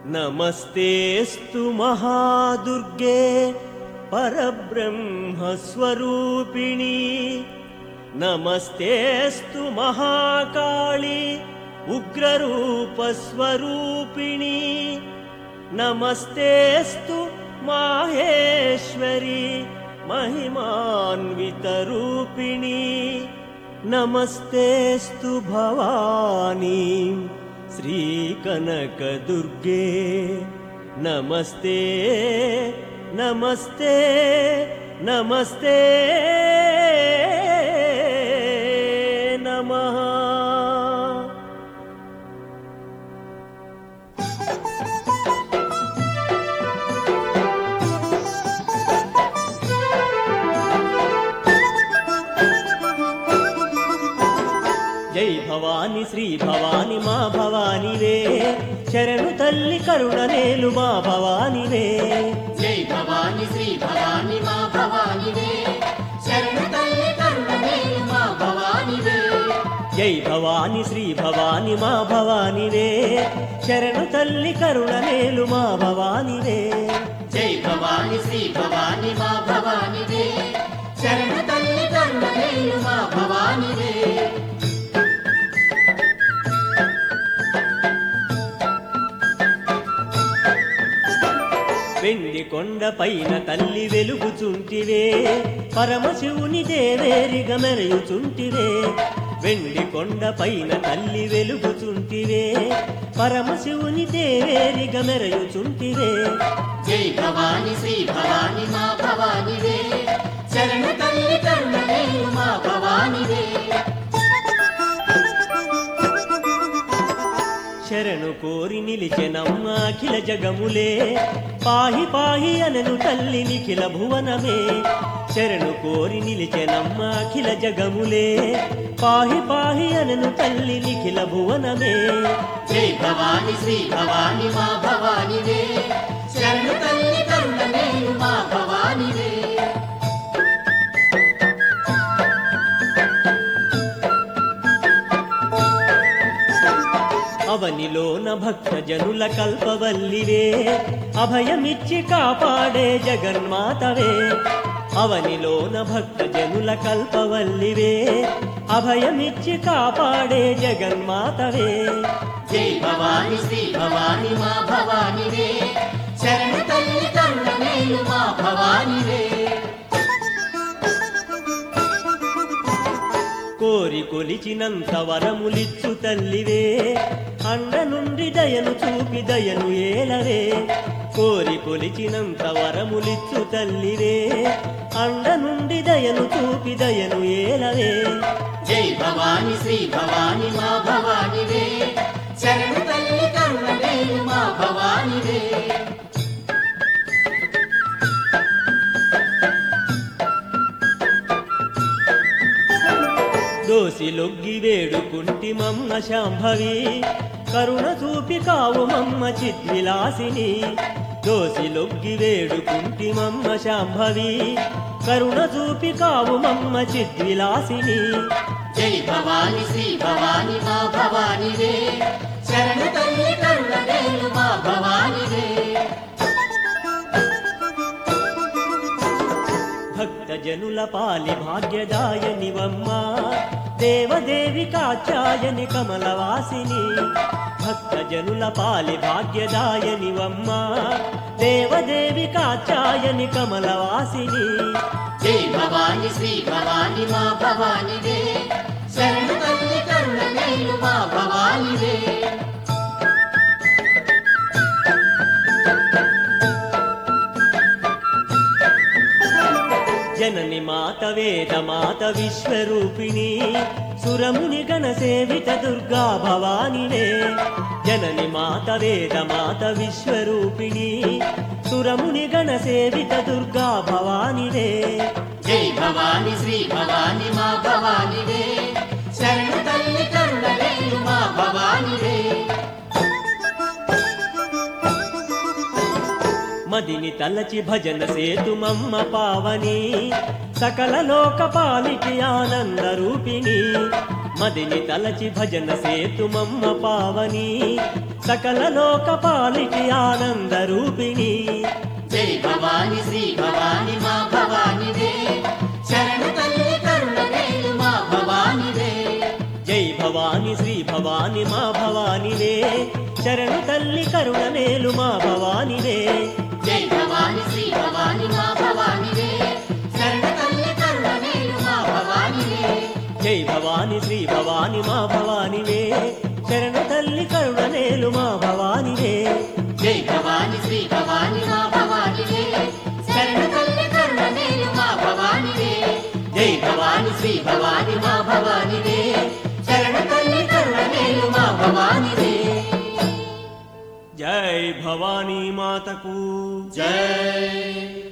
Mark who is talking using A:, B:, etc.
A: नमस्तेऽस्तु महादुर्गे परब्रह्मस्वरूपिणी नमस्तेऽस्तु महाकाळि उग्ररूपस्वरूपिणी नमस्तेऽस्तु माहेश्वरि महिमान्वितरूपिणी नमस्तेऽस्तु भवानी श्रीकनकदुर्गे नमस्ते नमस्ते नमस्ते नमः జై భవాని శ్రీ భవాని మా భవానివే శరణు తల్లి కరుణ నేలు మా భవానివే
B: జై భవాని శ్రీ భవాని మా భవానివే శరణు తల్లి కరుణమేలు మా భవానివే
A: జై భవాని శ్రీ భవాని మా భవానివే శరణు తల్లి కరుణ నేలు మా భవానివే
B: జై భవాని శ్రీ భవాని మా భవానివే శరణు తల్లి కరుణమేలు మా భవానివే
A: వెండి కొండ పైన తల్లి వెలుగుచుంటివే పరమశివుని దేవేరిగ మెరయుచుంటివే వెండి కొండ పైన తల్లి వెలుగుచుంటివే పరమశివుని దేవేరిగ మెరయుచుంటివే
B: జై భవాని శ్రీ భవాని మా భవానివే శరణు తల్లి కరుణమేలు మా భవానివే
A: శరణు కోరి నిలిచెనమ్మ అఖిల జగములే పాహి పాహి అనను తల్లి నిఖిల భువనమే శరణు కోరి నిలిచెనమ్మ అఖిల జగములే పాహి పాహి అనను తల్లి నిఖిల భువనమే
B: జై భవాని శ్రీ భవాని మా భవానివే శరణు తల్లి కరుణమేలు మా భవానివే
A: అవనిలోన భక్త జనుల కల్పవల్లివే అభయమిచ్చి కాపాడే జగన్మాతవే అవనిలోన భక్త జనుల కల్పవల్లివే అభయమిచ్చి కాపాడే జగన్మాతవే
B: జై భవాని శ్రీ భవాని మా భవానివే శరణు తల్లి కరుణమేలు మా భవానివే
A: కోరి కొలిచినంత వరములిచ్చు తల్లివే అండ నుండి దయను చూపి దయను ఏలవే కోరి కొలిచినంత వరములిచ్చు తల్లివే అండ నుండి దయను చూపి దయను ఏలవే
B: జై భవాని శ్రీ భవాని మా భవానివే శరణు తల్లి కరుణమేలు మా భవానివే
A: దోసి లొగ్గి వేడుకుంటి మమ్మ శాంభవి కరుణ చూపి కావు మమ్మ చిద్విలాసిని దోసి లొగ్గి వేడుకుంటి మమ్మ శాంభవి కరుణ చూపి కావు మమ్మ చిద్విలాసిని
B: జై భవాని శ్రీ భవాని మా భవానివే శరణు తల్లి కరుణమేలు మా భవానివే
A: భక్త జనుల పాలి భాగ్యదాయనివమ్మ దేవదేవి కాచాయని కమలవాసిని భక్త జనుల పాలి భాగ్యదాయనివమ్మ దేవదేవి కాచాయని కమలవాసిని
B: జై భవాని శ్రీ భవాని మా భవానివే శరణు తల్లి కరుణమేలు మా భవానివే
A: జనని మాత వేద మాత విశ్వరూపిణి సురముని గణ సేవిత దుర్గా భవానివే జనని మాత వేద మాత విశ్వరూపిణి సురముని గణ సేవిత దుర్గా భవానివే
B: జై భవాని శ్రీ భవాని మా భవానివే శరణు తల్లి కరుణమేలు మా భవానివే
A: మదిని తలచి భజన సేతుమమ్మ పావని సకల లోకపాలికి ఆనంద రూపిణి మదిని తలచి భజన సేతుమమ్మ పావని సకల లోక పాలిటి ఆనంద రూపిణి
B: జై భవాని శ్రీ భవాని మా భవానివే శరణు తల్లి కరుణ నేలు మా భవానివే
A: జై భవాని శ్రీ భవాని మా భవానివే శరణు తల్లి కరుణ మేలు మా భవానివే
B: జై భవాని శ్రీ భవాని మా భవానివే శరణ తల్లి కరుణ నేలు మా భవానివే
A: జై భవాని శ్రీ భవాని మా భవానివే శరణు తల్లి కరుణ మేలు మా భవానివే
B: జై భవాని శ్రీ భవాని మా భవానివే శరణ తల్లి కరుణ నేలు మా భవానివే జై భవాని శ్రీ భవాని మా భవానివే శరణ తల్లి కరుణ నేలు మా భవానివే
A: జై భవానీ మాతకు
B: జై